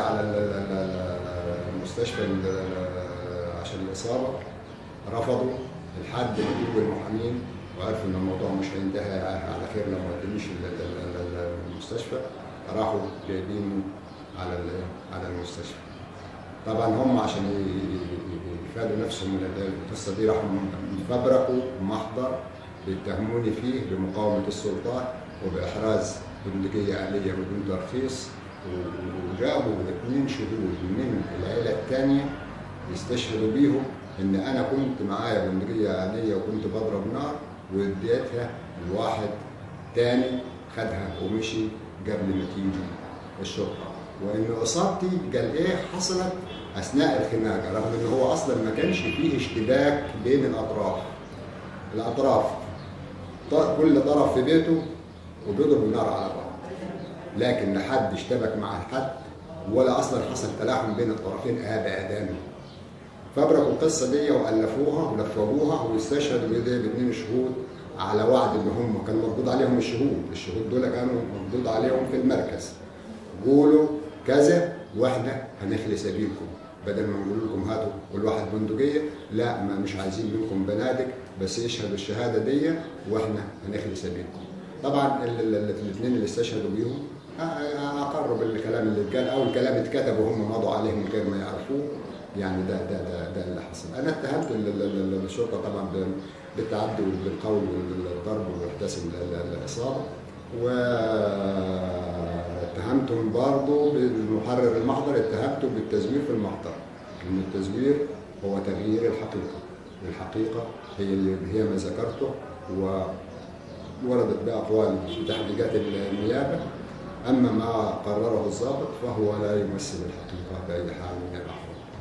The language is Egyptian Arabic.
على ال- ال- ال- المستشفى ال- عشان الاصابه رفضوا لحد ما جيبوا المحامين وعرفوا ان الموضوع مش هينتهي على خير لو ما ادونيش ال- ال- ال- ال- المستشفى راحوا جايبينه على ال- على المستشفى طبعا هم عشان ي- ي- يفادوا نفسهم من القصه دي راحوا فبركوا محضر بيتهموني فيه بمقاومه السلطات وباحراز بندقيه آلية بدون ترخيص و- وجابوا اثنين شهود من العيله الثانيه يستشهدوا بيهم ان انا كنت معايا بندقيه آلية وكنت بضرب نار واديتها لواحد تاني خدها ومشي قبل ما تيجي الشرطه وان اصابتي قال ايه حصلت اثناء الخناقه رغم ان هو اصلا ما كانش فيه اشتباك بين الاطراف الاطراف ط- كل طرف في بيته وبيضرب النار على بعض لكن لا حد اشتبك مع حد ولا اصلا حصل تلاحم بين الطرفين ابدا فبركوا القصه دي والفوها ولفوها واستشهدوا بيدي باثنين شهود على وعد ان هم كان مردود عليهم الشهود، الشهود دول كانوا مردود عليهم في المركز. قولوا كذا واحنا هنخلي سبيلكم بدل ما نقول لكم هاتوا كل واحد بندقيه لا ما مش عايزين منكم بنادق بس اشهدوا الشهاده دي واحنا هنخلي سبيلكم. طبعا الاثنين اللي استشهدوا بيهم آه، اقروا بالكلام اللي اتقال او الكلام اتكتب وهم مضوا عليه من غير ما يعرفوه يعني ده ده ده, ده اللي حصل انا اتهمت ال- ال- ال- الشرطه طبعا ب- بالتعدي بالقول والضرب واحداث ال- ال- الاصابه واتهمتهم برضه بالمحرر المحضر اتهمته بالتزوير في المحضر ان التزوير هو تغيير الحقيقه والحقيقه هي اللي هي ما ذكرته ووردت باقوال في تحقيقات النيابه اما ما قرره الضابط فهو لا يمثل الحقيقه باي حال من الاحوال